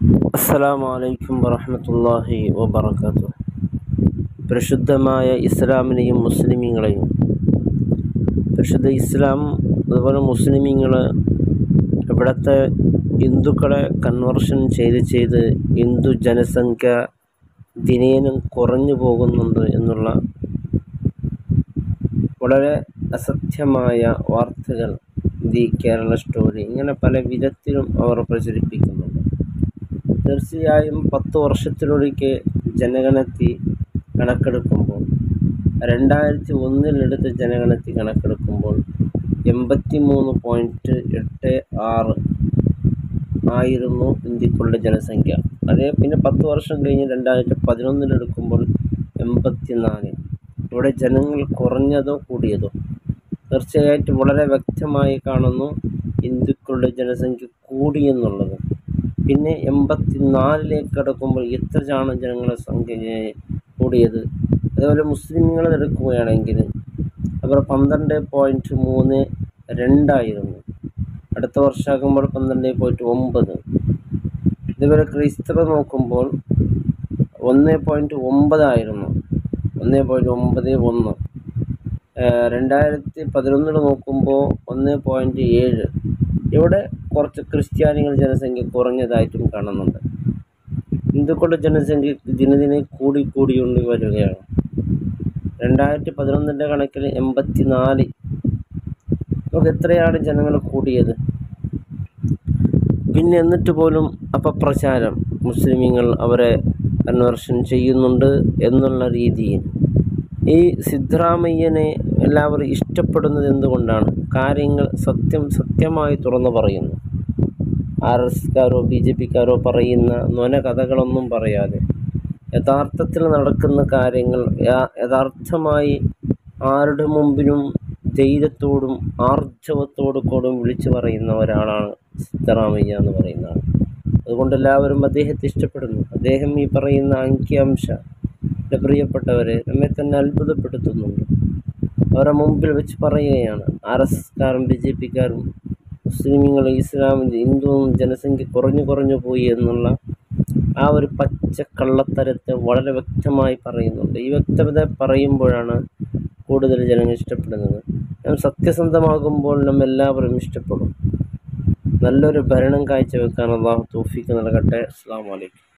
അസ്സലാമു അലൈക്കും വറഹ്മത്തുള്ളാഹി വബറകാതുഹു പരിശുദ്ധമായ ഇസ്ലാമിനെയും മുസ്ലിമീങ്ങളെയും പരിശുദ്ധ ഇസ്ലാം അതുപോലെ മുസ്ലിമീങ്ങൾ ഇവിടുത്തെ ഹിന്ദുക്കളെ കൺവേർഷൻ ചെയ്ത് ചെയ്ത് ഹിന്ദു ജനസംഖ്യ ദിനേനം കുറഞ്ഞു പോകുന്നുണ്ട് എന്നുള്ള വളരെ അസത്യമായ വാർത്തകൾ ദി കേരള സ്റ്റോറി ഇങ്ങനെ പല വിധത്തിലും അവർ പ്രചരിപ്പിക്കുന്നുണ്ട് തീർച്ചയായും പത്ത് വർഷത്തിലൊരിക്കൽ ജനഗണതി കണക്കെടുക്കുമ്പോൾ രണ്ടായിരത്തി ഒന്നിലെടുത്ത ജനഗണതി കണക്കെടുക്കുമ്പോൾ എൺപത്തി മൂന്ന് പോയിൻറ്റ് എട്ട് ആറ് ആയിരുന്നു ഇന്ത്യക്കുള്ള ജനസംഖ്യ അതേ പിന്നെ പത്ത് വർഷം കഴിഞ്ഞ് രണ്ടായിരത്തി പതിനൊന്നിലെടുക്കുമ്പോൾ എൺപത്തി നാല് ഇവിടെ ജനങ്ങൾ കുറഞ്ഞതോ കൂടിയതോ തീർച്ചയായിട്ടും വളരെ വ്യക്തമായി കാണുന്നു ഹിന്ദുക്കളുടെ ജനസംഖ്യ കൂടിയെന്നുള്ളത് പിന്നെ എൺപത്തി നാലിലേക്ക് കടക്കുമ്പോൾ എത്രയാണ് ജനങ്ങളുടെ സംഖ്യ കൂടിയത് അതേപോലെ മുസ്ലിങ്ങൾ എടുക്കുകയാണെങ്കിൽ അവർ പന്ത്രണ്ട് പോയിൻറ്റ് മൂന്ന് രണ്ടായിരുന്നു അടുത്ത വർഷമാകുമ്പോൾ പന്ത്രണ്ട് പോയിൻറ്റ് ഒമ്പത് ഇതുപോലെ ക്രൈസ്തവർ നോക്കുമ്പോൾ ഒന്ന് പോയിൻറ്റ് ഒമ്പതായിരുന്നു ഒന്ന് പോയിൻറ്റ് ഒമ്പത് ഒന്ന് രണ്ടായിരത്തി പതിനൊന്നിൽ നോക്കുമ്പോൾ ഒന്ന് പോയിൻറ്റ് ഏഴ് ഇവിടെ കുറച്ച് ക്രിസ്ത്യാനികൾ ജനസംഖ്യ കുറഞ്ഞതായിട്ടും കാണുന്നുണ്ട് ഹിന്ദുക്കളുടെ ജനസംഖ്യ ദിനദിനെ കൂടി കൂടിയുണ്ട് വരികയാണ് രണ്ടായിരത്തി പതിനൊന്നിൻ്റെ കണക്കിൽ എൺപത്തി നാല് നമുക്ക് എത്രയാണ് ജനങ്ങൾ കൂടിയത് പിന്നെ എന്നിട്ട് പോലും അപപ്രചാരം മുസ്ലിമീങ്ങൾ അവരെ കൺവേർഷൻ ചെയ്യുന്നുണ്ട് എന്നുള്ള രീതിയിൽ ഈ സിദ്ധരാമയ്യനെ എല്ലാവരും ഇഷ്ടപ്പെടുന്നത് എന്തുകൊണ്ടാണ് കാര്യങ്ങൾ സത്യം സത്യമായി തുറന്നു പറയുന്നു ആർ എസ്കാരോ ബി ജെ പിക്കാരോ പറയുന്ന നൊന കഥകളൊന്നും പറയാതെ യഥാർത്ഥത്തിൽ നടക്കുന്ന കാര്യങ്ങൾ യഥാർത്ഥമായി ആരുടെ മുമ്പിലും ധൈര്യത്തോടും ആർജവത്തോടു കൂടും വിളിച്ചു പറയുന്ന ഒരാളാണ് സിദ്ധരാമയ്യ എന്ന് പറയുന്ന ആൾ അതുകൊണ്ട് എല്ലാവരും അദ്ദേഹത്തെ ഇഷ്ടപ്പെടുന്നു അദ്ദേഹം ഈ പറയുന്ന അങ്കിയാംശ എൻ്റെ പ്രിയപ്പെട്ടവരെ നമ്മെ തന്നെ അത്ഭുതപ്പെടുത്തുന്നുണ്ട് അവരുടെ മുമ്പിൽ വെച്ച് പറയുകയാണ് ആർ എസ് എസ്കാരും ബി ജെ പിക്കാരും മുസ്ലിമുകൾ ഇസ്ലാമിൻ്റെ ഹിന്ദു ജനസംഖ്യ കുറഞ്ഞു കുറഞ്ഞു പോയി എന്നുള്ള ആ ഒരു പച്ച കള്ളത്തരത്തെ വളരെ വ്യക്തമായി പറയുന്നുണ്ട് ഈ വ്യക്തത പറയുമ്പോഴാണ് കൂടുതൽ ജനങ്ങൾ ഇഷ്ടപ്പെടുന്നത് നാം സത്യസന്ധമാകുമ്പോൾ നാം എല്ലാവരും ഇഷ്ടപ്പെടും നല്ലൊരു ഭരണം കാഴ്ചവെക്കാൻ അള്ളാഹു തൗഫീക്ക് നൽകട്ടെ അസ്സാം വലൈക്കും